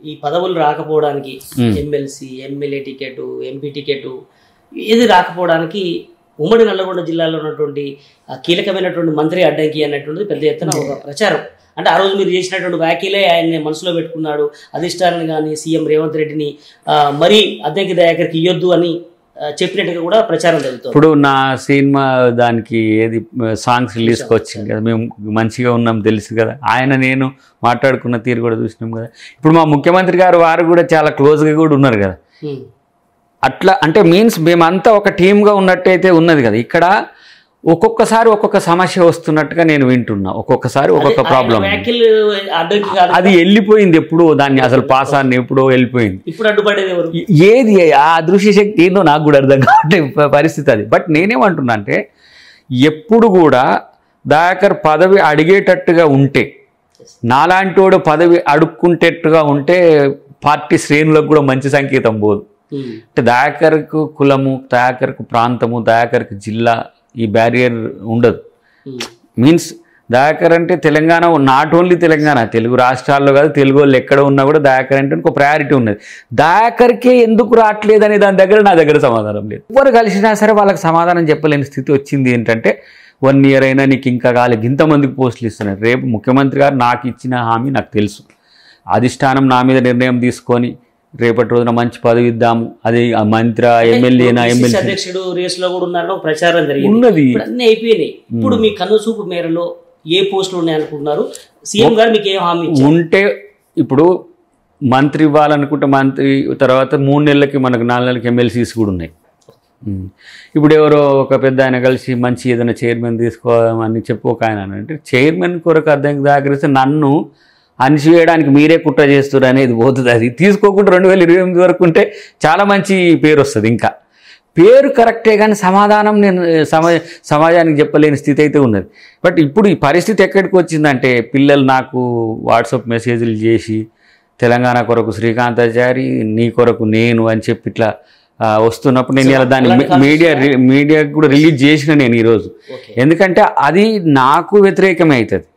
ఈ పదవులు రాకపోవడానికి MLC MLA ticket MP ticket ఏది రాకపోవడానికి ఉమ్మడి నల్లగొండ జిల్లాలో ఉన్నటువంటి ఆ కీలకమైనటువంటి మంత్రి అడ్డంకి అన్నటువంటిది పెద్ద ఎత్తున ఒక ప్రచారం అంటే ఆ రోజు మీరు చేసినటువంటి వ్యాఖ్యలే ఆయన్ని మనసులో పెట్టుకున్నాడు అధిష్టానాన్ని కానీ సీఎం రేవంత్ రెడ్డిని ఆ, మరీ అద్దంకి దయాకర్కి ఇవ్వద్దు అని ఆ, చెప్పినట్టుగా కూడా ప్రచారం జరుగుతుంది ఇప్పుడు నా సినిమా దానికి ఏది సాంగ్స్ రిలీజ్కి వచ్చింది కదా మేము మంచిగా ఉన్నాం తెలుసు కదా ఆయన నేను మాట్లాడుకున్న తీరు కూడా చూసినాం కదా ఇప్పుడు మా ముఖ్యమంత్రి గారు వారు కూడా చాలా క్లోజ్గా కూడా ఉన్నారు కదా ఉమ్. అట్లా అంటే మీన్స్ మేమంతా ఒక టీమ్గా ఉన్నట్టయితే ఉన్నది కదా ఇక్కడ ఒక్కొక్కసారి ఒక్కొక్క సమస్య వస్తున్నట్టుగా నేను వింటున్నా ఒక్కొక్కసారి ఒక్కొక్క ఆయన ప్రాబ్లం వ్యాఖ్యలు అడ్డంకి కాదు అది వెళ్ళిపోయింది ఎప్పుడో దాన్ని అసలు పాస్ అని ఎప్పుడో వెళ్ళిపోయింది ఇప్పుడు అడ్డుపడేది ఎవరు ఏది ఆ అదృశ్య శక్తి ఏందో నాకు కూడా అర్థం కావట్లే ప- పరిస్థితి అది బట్ నేనేమంటున్నా అంటే ఎప్పుడు కూడా దయాకర్ పదవి అడిగేటట్టుగా ఉంటే నాలాంటోడు పదవి అడుక్కుంటేట్టుగా ఉంటే పార్టీ శ్రేణులకు కూడా మంచి సంకేతం పోదు ఉమ్. అంటే దయాకర్కు కులము దయాకర్కు ప్రాంతము దయాకర్కు జిల్లా ఈ బ్యారియర్ ఉండదు ఉమ్. మీన్స్ దయాకర్ అంటే తెలంగాణ నాట్ ఓన్లీ తెలంగాణ తెలుగు రాష్ట్రాల్లో కాదు తెలుగు వాళ్ళు ఎక్కడ ఉన్నా కూడా దయాకర్ అంటే ఒక ప్రయారిటీ ఉన్నది దయాకర్కే ఎందుకు రావట్లేదు అనే దాని దగ్గర నా దగ్గర సమాధానం లేదు ఎవరు కలిసినా సరే వాళ్ళకి సమాధానం చెప్పలేని స్థితి వచ్చింది ఏంటంటే వన్ ఇయర్ అయినా నీకు ఇంకా కాలేదు ఇంతమందికి పోస్టులు ఇస్తున్నారు రేపు ముఖ్యమంత్రి గారు నాకు ఇచ్చిన హామీ నాకు తెలుసు అధిష్టానం నా మీద నిర్ణయం తీసుకొని రేపటి రోజున మంచి పదవి ఇద్దాము అది ఆ మంత్రి ఎమ్మెల్యేనా ఇప్పుడు ఎమ్మెల్యే PCC అధ్యక్షుడు రేస్ లో కూడా ఉన్నారని ఒక ప్రచారం జరిగింది ఉన్నది ఇప్పుడు అన్ని అయిపోయినాయి ఇప్పుడు మీ కన్ను చూపు మేరలో ఏ పోస్టులు ఉన్నాయనుకుంటున్నారు సీఎం గారు మీకు ఏం హామీ ఇచ్చారు ఉంటే ఇప్పుడు మంత్రి ఇవ్వాలనుకుంటే మంత్రి తర్వాత మూడు నెలలకి మనకు నాలుగు నెలలకి ఎమ్మెల్సీస్ కూడా ఉన్నాయి ఉమ్. ఇప్పుడు ఎవరో ఒక పెద్ద ఆయన కలిసి మంచి ఏదైనా చైర్మన్ తీసుకోవాలని చెప్పి ఒక ఆయన అన్నాడు. అంటే చైర్మన్ కొరకు అర్థం దాకరిస్తే నన్ను అణిచివేయడానికి మీరే కుట్ర చేస్తారు అనేది పోతుంది అది తీసుకోకుండా రెండు వేల ఇరవై ఎనిమిది వరకు ఉంటే చాలా మంచి పేరు వస్తుంది ఇంకా పేరు కరెక్టే కానీ సమాధానం నేను సమా సమాజానికి చెప్పలేని స్థితి అయితే ఉన్నది బట్ ఇప్పుడు ఈ పరిస్థితి ఎక్కడికి వచ్చిందంటే పిల్లలు నాకు వాట్సాప్ మెసేజ్లు చేసి తెలంగాణ కొరకు శ్రీకాంతాచారి నీ కొరకు నేను అని చెప్పి ఇట్లా ఆ, వస్తున్నప్పుడు నేను ఇలా దాన్ని అలాంటి comments మీడియా మీడియాకి కూడా రిలీజ్ చేసిన నేను ఈరోజు ఓకే ఎందుకంటే అది నాకు వ్యతిరేకమే అవుతుంది